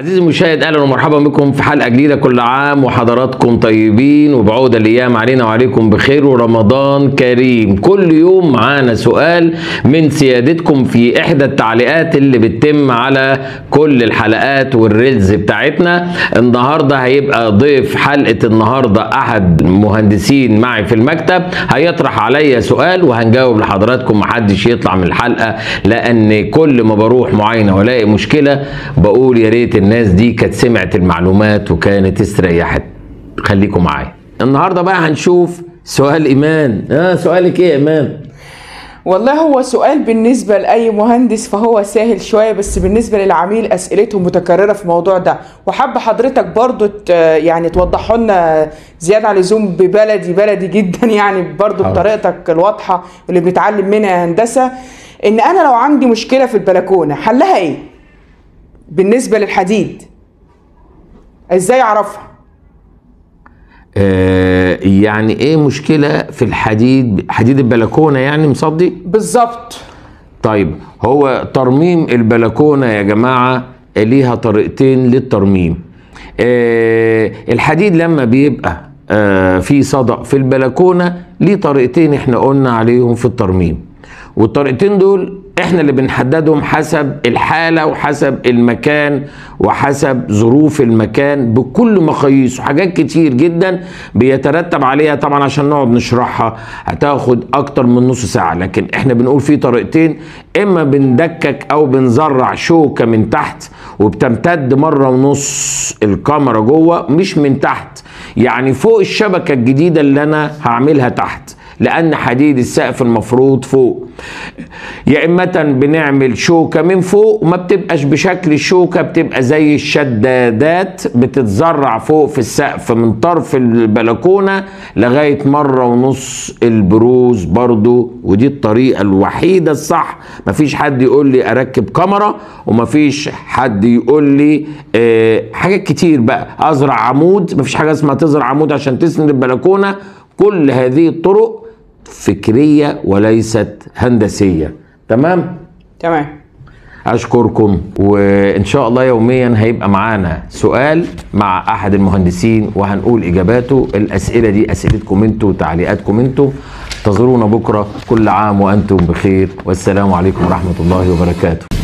عزيزي المشاهد اهلا ومرحبا بكم في حلقه جديده كل عام وحضراتكم طيبين وبعود الايام علينا وعليكم بخير ورمضان كريم كل يوم معانا سؤال من سيادتكم في احدى التعليقات اللي بتتم على كل الحلقات والريلز بتاعتنا النهارده هيبقى ضيف حلقه النهارده احد مهندسين معي في المكتب هيطرح عليا سؤال وهنجاوب لحضراتكم محدش يطلع من الحلقه لان كل ما بروح معاينه والاقي مشكله بقول يا ريت الناس دي كانت سمعت المعلومات وكانت استريحت خليكم معايا النهارده بقى هنشوف سؤال ايمان اه سؤالك ايه يا ايمان والله هو سؤال بالنسبة لأي مهندس فهو سهل شوية بس بالنسبة للعميل أسئلته متكررة في الموضوع ده وحابة حضرتك برضو ت- يعني توضحوا لنا زيادة عن اللزوم ببلدي بلدي جدا يعني برضو حاضر. بطريقتك الواضحة اللي بنتعلم منها يا هندسة إن أنا لو عندي مشكلة في البلكونة حلها إيه؟ بالنسبة للحديد إزاي أعرفها؟ آه يعني ايه مشكله في الحديد حديد البلكونه يعني مصدي بالظبط طيب هو ترميم البلكونه يا جماعه ليها طريقتين للترميم آه الحديد لما بيبقى آه في صدأ في البلكونه ليه طريقتين احنا قلنا عليهم في الترميم والطريقتين دول احنا اللي بنحددهم حسب الحاله وحسب المكان وحسب ظروف المكان بكل مقاييسه حاجات كتير جدا بيترتب عليها طبعا عشان نقعد نشرحها هتاخد اكتر من نص ساعه لكن احنا بنقول في طريقتين اما بندكك او بنزرع شوكه من تحت وبتمتد مره ونص الكاميرا جوه مش من تحت يعني فوق الشبكه الجديده اللي انا هعملها تحت لان حديد السقف المفروض فوق يا اما بنعمل شوكه من فوق وما بتبقاش بشكل الشوكه بتبقى زي الشدادات بتتزرع فوق في السقف من طرف البلكونه لغايه مره ونص البروز برضو ودي الطريقه الوحيده الصح مفيش حد يقول لي اركب كاميرا ومفيش حد يقول لي آه حاجات كتير بقى ازرع عمود مفيش حاجه اسمها تزرع عمود عشان تسند البلكونه كل هذه الطرق فكريه وليست هندسيه تمام تمام اشكركم وان شاء الله يوميا هيبقى معانا سؤال مع احد المهندسين وهنقول اجاباته الاسئله دي اسئلتكم انتوا وتعليقاتكم انتوا انتظرونا بكره كل عام وانتم بخير والسلام عليكم ورحمه الله وبركاته